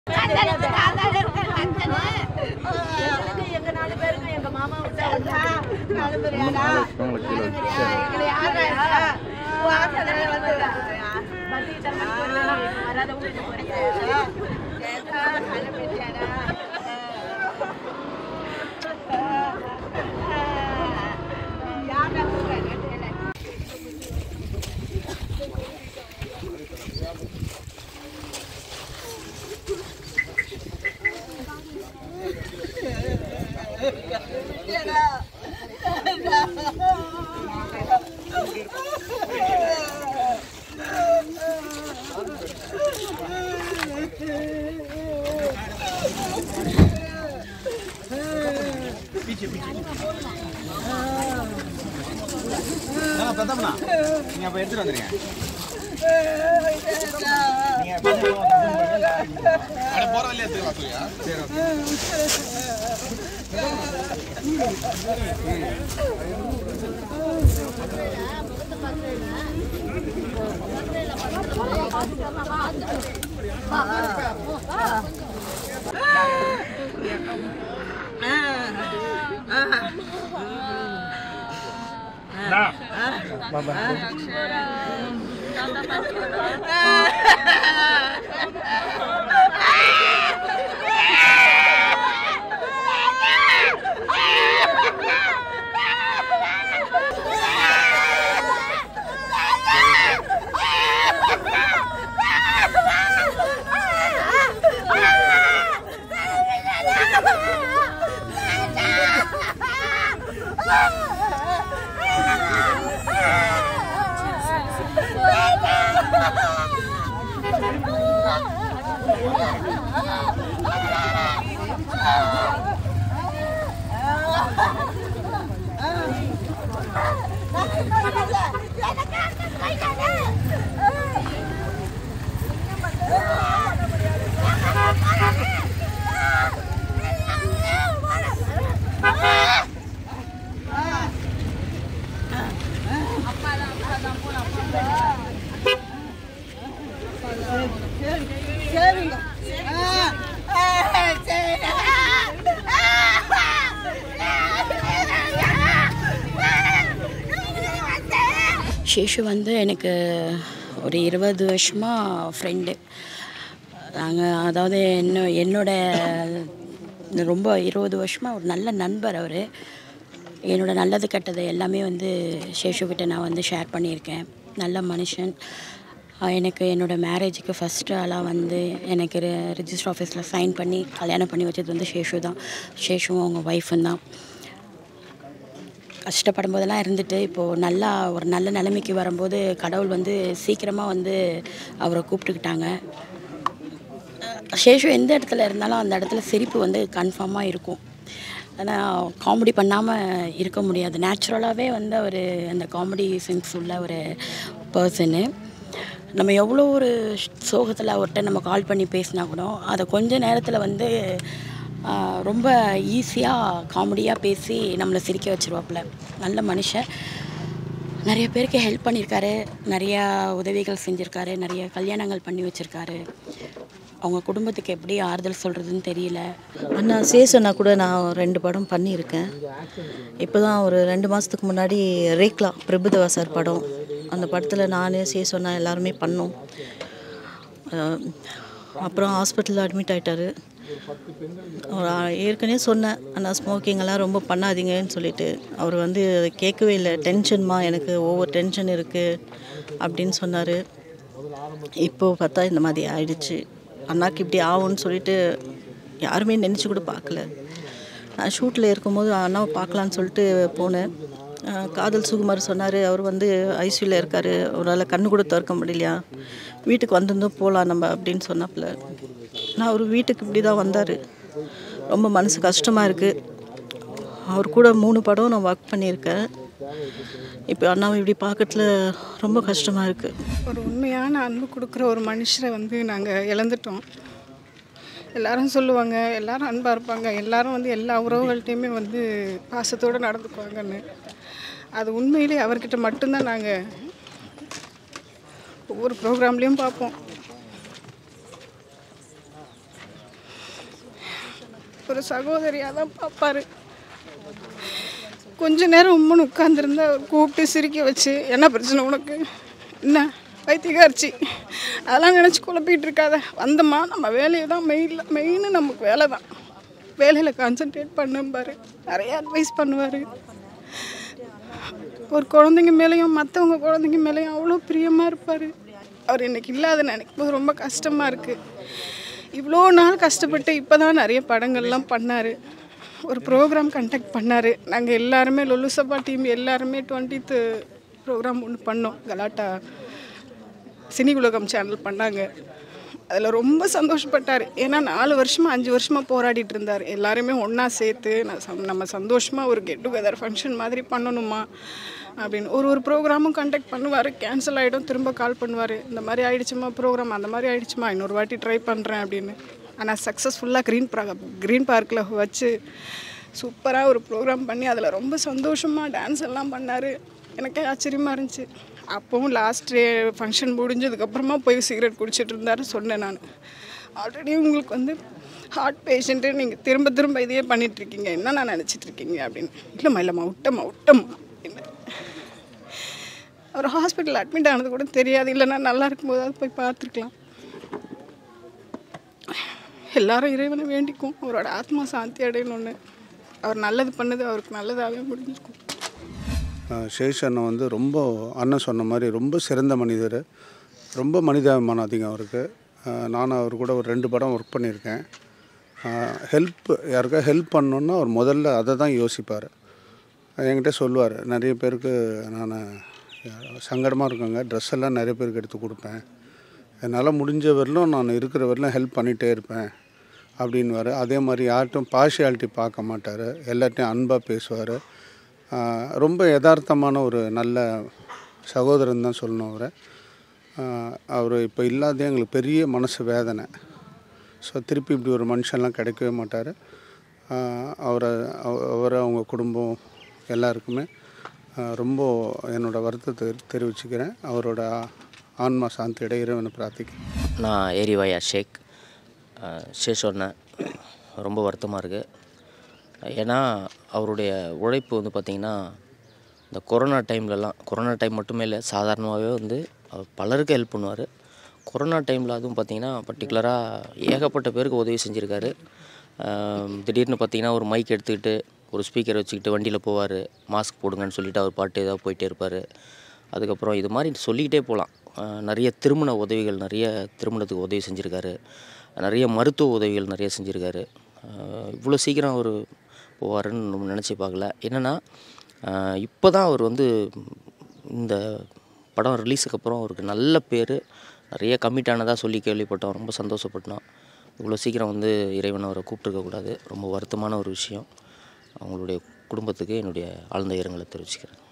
எங்க நாலு பேருக்கும் எங்க மாமா விட்டா வந்தா நாலு பேரியாடா உங்களுக்கு நாலு கீழே பேரியா எங்களை யாரா இருக்கா வாசல்ல வந்து பத்திக்கிட்ட வராத வீட்டு போறீங்க ஏதா நாலு பேரியாடா யாரா போறாங்க நான் பிரதமனா நீங்க அப்ப எடுத்துட்டு வந்துருங்க நீங்க அட போற வழியா எடுத்து வாக்குறியா சரி ஓகே சரிங்க சரி சேஷு வந்து எனக்கு ஒரு இருபது வருஷமாக ஃப்ரெண்டு நாங்கள் அதாவது என்ன என்னோட ரொம்ப இருபது வருஷமாக ஒரு நல்ல நண்பர் அவர் என்னோட நல்லது கெட்டது எல்லாமே வந்து சேஷு கிட்ட நான் வந்து ஷேர் பண்ணியிருக்கேன் நல்ல மனுஷன் அஹ் எனக்கு என்னோட மேரேஜுக்கு ஃபஸ்ட்டு ஆளாக வந்து எனக்கு ரிஜிஸ்டர் ஆஃபீஸில் சைன் பண்ணி கல்யாணம் பண்ணி வச்சது வந்து சேஷு தான் சேஷுவும் அவங்க ஒய்ஃபும் தான் கஷ்டப்படும் போதெல்லாம் இருந்துட்டு இப்போது நல்லா ஒரு நல்ல நிலைமைக்கு வரும்போது கடவுள் வந்து சீக்கிரமாக வந்து அவரை கூப்பிட்டுக்கிட்டாங்க சேஷு எந்த இடத்துல இருந்தாலும் அந்த இடத்துல சிரிப்பு வந்து கன்ஃபார்மாக இருக்கும் ஆனால் காமெடி பண்ணாமல் இருக்க முடியாது நேச்சுரலாகவே வந்து அவர் அந்த காமெடி சென்ஸ் உள்ள ஒரு பர்சனு நம்ம எவ்வளோ ஒரு சோகத்தில் அவர்கிட்ட நம்ம கால் பண்ணி பேசினா கூட அதை கொஞ்ச நேரத்தில் வந்து ஆஹ், ரொம்ப ஈஸியாக காமெடியாக பேசி நம்மளை சிரிக்க வச்சிருவாப்புல நல்ல மனுஷன் நிறைய பேருக்கு ஹெல்ப் பண்ணியிருக்காரு நிறையா உதவிகள் செஞ்சுருக்காரு நிறைய கல்யாணங்கள் பண்ணி வச்சுருக்காரு அவங்க குடும்பத்துக்கு எப்படி ஆறுதல் சொல்கிறதுன்னு தெரியல அண்ணா சேசண்ணா கூட நான் ரெண்டு படம் பண்ணியிருக்கேன் இப்போ தான் ஒரு ரெண்டு மாதத்துக்கு முன்னாடி ரேக்லா பிரபுதேவா சார் படம் அந்த படத்தில் நான் சேசண்ணா எல்லாருமே பண்ணோம் அஹ் அப்புறம் ஹாஸ்பிட்டலில் அட்மிட் ஆகிட்டாரு ஏற்கனவே சொன்னேன் ஆனால் ஸ்மோக்கிங் எல்லாம் ரொம்ப பண்ணாதீங்கன்னு சொல்லிட்டு அவர் வந்து அதை கேட்கவே இல்லை டென்ஷன்மா எனக்கு ஓவர் டென்ஷன் இருக்குது அப்படின்னு சொன்னார் இப்போது பார்த்தா இந்த மாதிரி ஆயிடுச்சு அண்ணாக்கு இப்படி ஆகும்னு சொல்லிட்டு யாருமே நினச்சி கூட பார்க்கல நான் ஷூட்டில் இருக்கும்போது அண்ணாவை பார்க்கலான்னு சொல்லிட்டு போனேன் அஹ் காதல் சுகுமார் சொன்னார் அவர் வந்து ஐசியூவில் இருக்கார் அவரால் கண்ணு கூட திறக்க முடியலையா வீட்டுக்கு வந்திருந்தோம் போகலாம் நம்ம அப்படின்னு சொன்னாப்புல நான் அவர் வீட்டுக்கு இப்படி தான் வந்தார் ரொம்ப மனசு கஷ்டமாக இருக்குது அவர் கூட மூணு படம் நான் ஒர்க் பண்ணியிருக்கேன் இப்போ அண்ணாவை இப்படி பார்க்கறதுல ரொம்ப கஷ்டமாக இருக்குது ஒரு உண்மையான அன்பு கொடுக்குற ஒரு மனுஷரை வந்து நாங்கள் இழந்துட்டோம் எல்லாரும் சொல்லுவாங்க எல்லாரும் அன்பாக இருப்பாங்க எல்லாரும் வந்து எல்லா உறவுகள்கிட்டையுமே வந்து பாசத்தோடு நடந்துக்குவாங்கன்னு அது உண்மையிலே அவர்கிட்ட மட்டும்தான் நாங்கள் ஒவ்வொரு ப்ரோக்ராம்லேயும் பார்ப்போம் ஒரு சகோதரியாக தான் பார்ப்பாரு கொஞ்ச நேரம் உம்முன்னு உட்காந்துருந்தா அவர் கூப்பிட்டு சிரிக்க வச்சு என்ன பிரச்சனை உனக்கு என்ன வைத்தியகாரிச்சி அதெல்லாம் நினச்சி குழப்பிட்டு இருக்காத வந்தோமா நம்ம வேலையை தான் மெயினில் மெயின் நமக்கு வேலை தான் வேலையில் கான்சென்ட்ரேட் பண்ணும்பாரு நிறைய அட்வைஸ் பண்ணுவார் ஒரு குழந்தைங்க மேலேயும் மற்றவங்க குழந்தைங்க மேலேயும் அவ்வளோ பிரியமாக இருப்பார் அவர் இன்னைக்கு இல்லாத நினைக்கும் போது ரொம்ப கஷ்டமாக இருக்குது இவ்வளோ நாள் கஷ்டப்பட்டு இப்போ தான் நிறைய படங்கள்லாம் பண்ணார் ஒரு ப்ரோக்ராம் கண்டக்ட் பண்ணார் நாங்கள் எல்லாருமே லொலுசபா டீம் எல்லாருமே டுவெண்ட்டித்து ப்ரோக்ராம் ஒன்று பண்ணோம் கலாட்டா சினி உலகம் சேனல் பண்ணாங்க அதில் ரொம்ப சந்தோஷப்பட்டார் ஏன்னா நாலு வருஷமாக அஞ்சு வருஷமாக போராடிட்டு இருந்தார் எல்லாருமே ஒன்றா சேர்த்து நான் சம் நம்ம சந்தோஷமாக ஒரு கெட் டுகெதர் ஃபங்க்ஷன் மாதிரி பண்ணணுமா அப்படின்னு ஒரு ஒரு ப்ரோக்ராமும் கண்டக்ட் பண்ணுவார் கேன்சல் ஆகிடும் திரும்ப கால் பண்ணுவார் இந்த மாதிரி ஆயிடுச்சுமா ப்ரோக்ராம் அந்த மாதிரி ஆயிடுச்சுமா இன்னொரு வாட்டி ட்ரை பண்ணுறேன் அப்படின்னு ஆனால் சக்ஸஸ்ஃபுல்லாக க்ரீன் பார்க் க்ரீன் பார்க்கில் வச்சு சூப்பராக ஒரு ப்ரோக்ராம் பண்ணி அதில் ரொம்ப சந்தோஷமாக டான்ஸ் எல்லாம் பண்ணார் எனக்கே ஆச்சரியமாக இருந்துச்சு அப்போவும் லாஸ்ட் ஃபங்க்ஷன் முடிஞ்சதுக்கப்புறமா போய் சிகரெட் குடிச்சிட்டு இருந்தாரு சொன்னேன் நான் ஆல்ரெடி உங்களுக்கு வந்து ஹார்ட் பேஷண்ட்டு நீங்கள் திரும்ப திரும்ப இதையே பண்ணிகிட்ருக்கீங்க என்ன நான் நினச்சிட்டு இருக்கீங்க அப்படின்னு இல்லைம்மா இல்லைம்மா விட்டம்மா விட்டம்மா அப்படின்னு அவர் ஹாஸ்பிட்டல் அட்மிட் ஆனது கூட தெரியாது இல்லைன்னா நல்லா இருக்கும்போது போய் பார்த்துருக்கலாம் எல்லாரும் இறைவனை வேண்டிக்கும் அவரோட ஆத்மா சாந்தி அடையணும்னு அவர் நல்லது பண்ணது அவருக்கு நல்லதாகவே முடிஞ்சிருக்கும் சேஷ் அண்ணன் வந்து ரொம்ப அண்ணன் சொன்ன மாதிரி ரொம்ப சிறந்த மனிதர் ரொம்ப மனிதாபிமானம் அதிகம் அவருக்கு அஹ் நானும் அவர் கூட ஒரு ரெண்டு படம் ஒர்க் பண்ணியிருக்கேன் ஹெல்ப் யாருக்கா ஹெல்ப் பண்ணணுன்னா அவர் முதல்ல அதை தான் யோசிப்பார் என்கிட்ட சொல்லுவார் நிறைய பேருக்கு நான் சங்கடமாக இருக்காங்க ட்ரெஸ் எல்லாம் நிறைய பேருக்கு எடுத்து கொடுப்பேன் என்னால் முடிஞ்ச வரலும் நான் இருக்கிற வரலும் ஹெல்ப் பண்ணிகிட்டே இருப்பேன் அப்படின்வார் அதே மாதிரி யார்கிட்டும் பார்ஷியாலிட்டி பார்க்க மாட்டார் எல்லார்ட்டையும் அன்பாக பேசுவார் ரொம்ப யதார்த்தமான ஒரு நல்ல சகோதரன் தான் சொல்லணும் அவரை அவர் இப்போ இல்லாத எங்களுக்கு பெரிய மனசு வேதனை ஸோ திருப்பி இப்படி ஒரு மனுஷன்லாம் கிடைக்கவே மாட்டார் அவரை அவ- அவரை அவங்க குடும்பம் எல்லாருக்குமே ஆஹ் ரொம்ப என்னோடய வருத்தத்தை தெரிவிச்சுக்கிறேன் அவரோட ஆன்மா சாந்தி இட இறைவனை பிரார்த்திக்கிறேன் நான் ஏரிவாயா ஷேக் ஷேஷ் சொன்னேன் ரொம்ப வருத்தமாக இருக்குது ஏன்னா அவருடைய உழைப்பு வந்து பார்த்திங்கன்னா இந்த கொரோனா டைம்லலாம் கொரோனா டைம் மட்டுமே இல்லை சாதாரணமாகவே வந்து அவர் பலருக்கு ஹெல்ப் பண்ணுவார் கொரோனா டைமில் அதுவும் பார்த்திங்கன்னா பர்டிகுலராக ஏகப்பட்ட பேருக்கு உதவி செஞ்சுருக்காரு ஆம், திடீர்னு பார்த்திங்கன்னா ஒரு மைக் எடுத்துக்கிட்டு ஒரு ஸ்பீக்கர் வச்சுக்கிட்டு வண்டியில் போவார் மாஸ்க் போடுங்கன்னு சொல்லிட்டு அவர் பாட்டு ஏதாவது போயிட்டே இருப்பார் அதுக்கப்புறம் இது மாதிரி சொல்லிக்கிட்டே போகலாம் நிறைய திருமண உதவிகள் நிறைய திருமணத்துக்கு உதவி செஞ்சுருக்காரு நிறைய மருத்துவ உதவிகள் நிறைய செஞ்சுருக்காரு இவ்வளோ சீக்கிரம் அவர் போவாருன்னு நம்ம நினச்சி பார்க்கல என்னென்னா இப்போ தான் அவர் வந்து இந்த படம் ரிலீஸுக்கு அப்புறம் அவருக்கு நல்ல பேர் நிறைய கமிட் ஆனதாக சொல்லி கேள்விப்பட்டோம் ரொம்ப சந்தோஷப்பட்டோம் இவ்வளோ சீக்கிரம் வந்து இறைவன் அவரை கூப்பிட்டுருக்கக்கூடாது ரொம்ப வருத்தமான ஒரு விஷயம் அவங்களுடைய குடும்பத்துக்கு என்னுடைய ஆழ்ந்த இரங்கலை தெரிவிச்சுக்கிறேன்